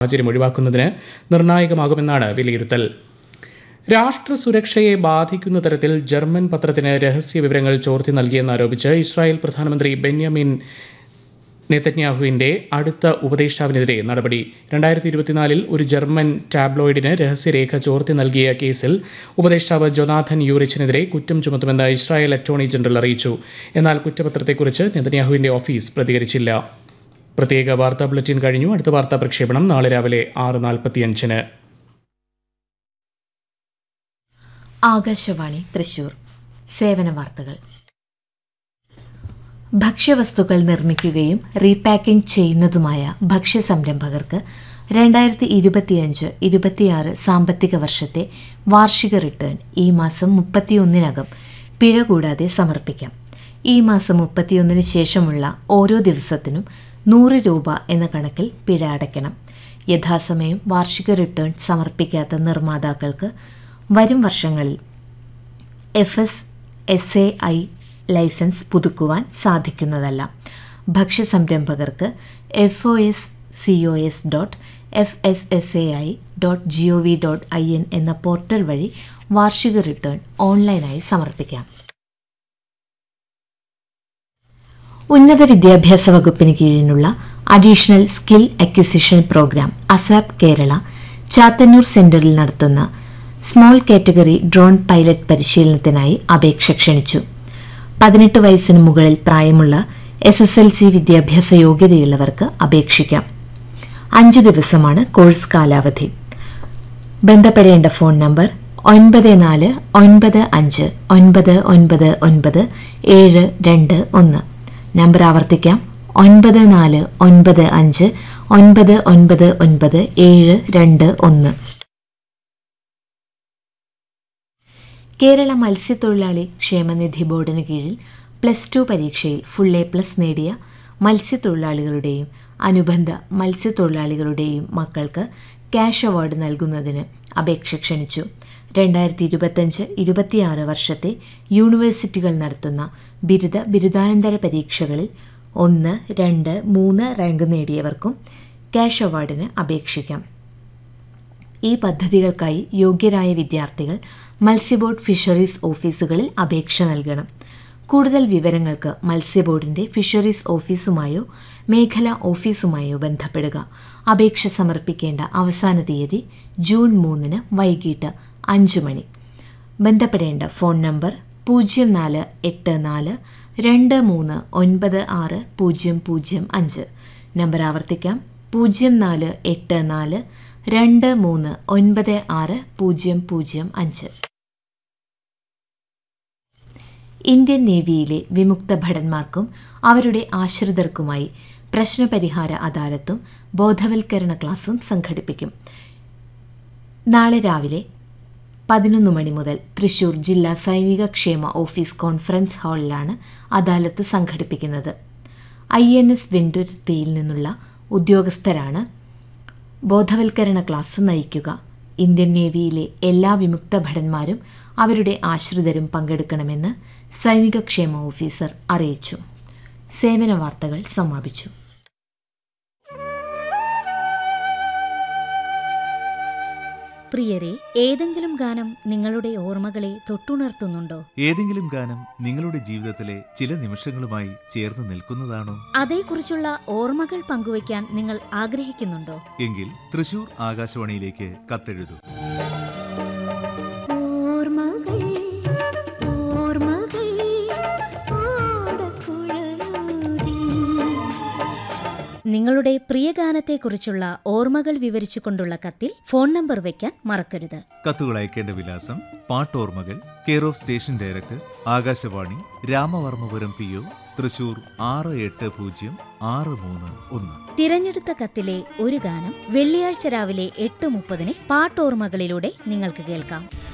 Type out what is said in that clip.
സാഹചര്യം ഒഴിവാക്കുന്നതിന് നിർണായകമാകുമെന്നാണ് വിലയിരുത്തൽ രാഷ്ട്ര സുരക്ഷയെ ബാധിക്കുന്ന തരത്തിൽ ജർമ്മൻ പത്രത്തിന് രഹസ്യ വിവരങ്ങൾ ചോർത്തി നൽകിയെന്നാരോപിച്ച് ഇസ്രായേൽ പ്രധാനമന്ത്രി ബെന്യാമിൻ നെതന്യാഹുവിന്റെ അടുത്ത ഉപദേഷ്ടാവിനെതിരെ നടപടി രണ്ടായിരത്തി ഇരുപത്തിനാലിൽ ഒരു ജർമ്മൻ ടാബ്ലോയിഡിന് രഹസ്യരേഖ ചോർത്തി നൽകിയ കേസിൽ ഉപദേഷ്ടാവ് ജൊനാഥൻ യൂറിച്ചിനെതിരെ കുറ്റം ചുമത്തുമെന്ന് ഇസ്രായേൽ അറ്റോർണി ജനറൽ അറിയിച്ചു എന്നാൽ കുറ്റപത്രത്തെക്കുറിച്ച് നെതന്യാഹുവിന്റെ ഓഫീസ് പ്രതികരിച്ചില്ല പ്രത്യേക വാർത്താ ബുള്ളറ്റിൻ കഴിഞ്ഞു അടുത്ത വാർത്താ പ്രക്ഷേപണം നാളെ രാവിലെ ആറ് നാൽപ്പത്തിയഞ്ചിന് ആകാശവാണി തൃശൂർ സേവന വാർത്തകൾ ഭക്ഷ്യവസ്തുക്കൾ നിർമ്മിക്കുകയും റീപാക്കിംഗ് ചെയ്യുന്നതുമായ ഭക്ഷ്യ സംരംഭകർക്ക് രണ്ടായിരത്തി ഇരുപത്തിയഞ്ച് ഇരുപത്തിയാറ് സാമ്പത്തിക വർഷത്തെ വാർഷിക റിട്ടേൺ ഈ മാസം മുപ്പത്തിയൊന്നിനകം പിഴ കൂടാതെ സമർപ്പിക്കാം ഈ മാസം മുപ്പത്തിയൊന്നിന് ശേഷമുള്ള ഓരോ ദിവസത്തിനും നൂറ് രൂപ എന്ന കണക്കിൽ പിഴ അടയ്ക്കണം യഥാസമയം വാർഷിക റിട്ടേൺ സമർപ്പിക്കാത്ത നിർമ്മാതാക്കൾക്ക് വരും വർഷങ്ങളിൽ F S S A I license പുതുക്കുവാൻ സാധിക്കുന്നതല്ല ഭക്ഷ്യ സംരംഭകർക്ക് F O S C O S dot F S S A I dot G O V dot I N എന്ന പോർട്ടൽ വഴി വാർഷിക റിട്ടേൺ ഓൺലൈനായി സമർപ്പിക്കാം ഉന്നത വിദ്യാഭ്യാസ വകുപ്പിന് കീഴിലുള്ള additional skill acquisition program ASAP Kerala Chathannur സെന്ററിൽ നടത്തുന്ന സ്മോൾ കാറ്റഗറി ഡ്രോൺ പൈലറ്റ് പരിശീലനത്തിനായി അപേക്ഷ ക്ഷണിച്ചു പതിനെട്ട് വയസ്സിന് മുകളിൽ പ്രായമുള്ള എസ് എസ് എൽ സി വിദ്യാഭ്യാസ യോഗ്യതയുള്ളവർക്ക് അപേക്ഷിക്കാം അഞ്ചു ദിവസമാണ് കോഴ്സ് കാലാവധി ബന്ധപ്പെടേണ്ട ഫോൺ നമ്പർ ഒൻപത് നാല് ഒൻപത് അഞ്ച് ഒൻപത് ഒൻപത് ഒൻപത് ഏഴ് രണ്ട് ഒന്ന് നമ്പർ ആവർത്തിക്കാം ഒൻപത് നാല് ഒൻപത് അഞ്ച് ഒൻപത് ഒൻപത് ഒൻപത് ഏഴ് രണ്ട് ഒന്ന് കേരള മത്സ്യത്തൊഴിലാളി ക്ഷേമനിധി ബോർഡിന് കീഴിൽ പ്ലസ് ടു പരീക്ഷയിൽ ഫുൾ എ പ്ലസ് നേടിയ മത്സ്യത്തൊഴിലാളികളുടെയും അനുബന്ധ മത്സ്യത്തൊഴിലാളികളുടെയും മക്കൾക്ക് ക്യാഷ് അവാർഡ് നൽകുന്നതിന് അപേക്ഷ ക്ഷണിച്ചു രണ്ടായിരത്തി ഇരുപത്തഞ്ച് ഇരുപത്തിയാറ് വർഷത്തെ യൂണിവേഴ്സിറ്റികൾ നടത്തുന്ന ബിരുദ ബിരുദാനന്തര പരീക്ഷകളിൽ ഒന്ന് രണ്ട് മൂന്ന് റാങ്ക് നേടിയവർക്കും ക്യാഷ് അവാർഡിന് അപേക്ഷിക്കാം ഈ പദ്ധതികൾക്കായി യോഗ്യരായ വിദ്യാർത്ഥികൾ മത്സ്യബോർഡ് ഫിഷറീസ് ഓഫീസുകളിൽ അപേക്ഷ നൽകണം കൂടുതൽ വിവരങ്ങൾക്ക് മത്സ്യബോർഡിന്റെ ഫിഷറീസ് ഓഫീസുമായോ മേഖലാ ഓഫീസുമായോ ബന്ധപ്പെടുക അപേക്ഷ സമർപ്പിക്കേണ്ട അവസാന തീയതി ജൂൺ മൂന്നിന് വൈകിട്ട് അഞ്ച് മണി ബന്ധപ്പെടേണ്ട ഫോൺ നമ്പർ പൂജ്യം നാല് എട്ട് നാല് രണ്ട് മൂന്ന് ഒൻപത് ആറ് പൂജ്യം പൂജ്യം അഞ്ച് നമ്പർ ആവർത്തിക്കാം പൂജ്യം നാല് എട്ട് നാല് രണ്ട് മൂന്ന് ഒൻപത് ആറ് പൂജ്യം പൂജ്യം അഞ്ച് ഇന്ത്യൻ നേവിയിലെ വിമുക്ത ഭടന്മാർക്കും അവരുടെ ആശ്രിതർക്കുമായി പ്രശ്നപരിഹാര അദാലത്തും ബോധവൽക്കരണ ക്ലാസും സംഘടിപ്പിക്കും നാളെ രാവിലെ പതിനൊന്ന് മണി മുതൽ തൃശൂർ ജില്ലാ സൈനിക ക്ഷേമ ഓഫീസ് കോൺഫറൻസ് ഹാളിലാണ് അദാലത്ത് സംഘടിപ്പിക്കുന്നത് ഐ എൻ എസ് വെണ്ടുരുത്തിയിൽ നിന്നുള്ള ഉദ്യോഗസ്ഥരാണ് ബോധവൽക്കരണ ക്ലാസ് നയിക്കുക ഇന്ത്യൻ നേവിയിലെ എല്ലാ വിമുക്ത ഭടന്മാരും അവരുടെ ആശ്രിതരും പങ്കെടുക്കണമെന്ന് സൈനിക ക്ഷേമ ഓഫീസർ അറിയിച്ചു സേവന വാർത്തകൾ സമാപിച്ചു പ്രിയരെ ഏതെങ്കിലും ഗാനം നിങ്ങളുടെ ഓർമ്മകളെ തൊട്ടുണർത്തുന്നുണ്ടോ ഏതെങ്കിലും ഗാനം നിങ്ങളുടെ ജീവിതത്തിലെ ചില നിമിഷങ്ങളുമായി ചേർന്ന് നിൽക്കുന്നതാണോ അതേക്കുറിച്ചുള്ള ഓർമ്മകൾ പങ്കുവയ്ക്കാൻ നിങ്ങൾ ആഗ്രഹിക്കുന്നുണ്ടോ എങ്കിൽ തൃശൂർ ആകാശവാണിയിലേക്ക് കത്തെഴുതൂ ഓർമ്മകൾ ഓർമ്മകൾ ഓടക്കുഴലൂതി നിങ്ങളുടെ പ്രിയ ഗാനത്തെക്കുറിച്ചുള്ള ഓർമ്മകൾ വിവരിച്ചുകൊണ്ടുള്ള കത്തിൽ ഫോൺ നമ്പർ വയ്ക്കാൻ മറക്കരുത് കത്തുകൾ അയക്കേണ്ട വിലാസം പാട്ടോർമ്മകൾ care of station director Akashvani Ramavarmapuram P O Thrissur ആറ് എട്ട് പൂജ്യം ആറ് മൂന്ന് ഒന്ന് തിരഞ്ഞെടുത്ത കത്തിലെ ഒരു ഗാനം വെള്ളിയാഴ്ച രാവിലെ എട്ട് മുപ്പതിന് പാട്ടോർമ്മകളിലൂടെ നിങ്ങൾക്ക് കേൾക്കാം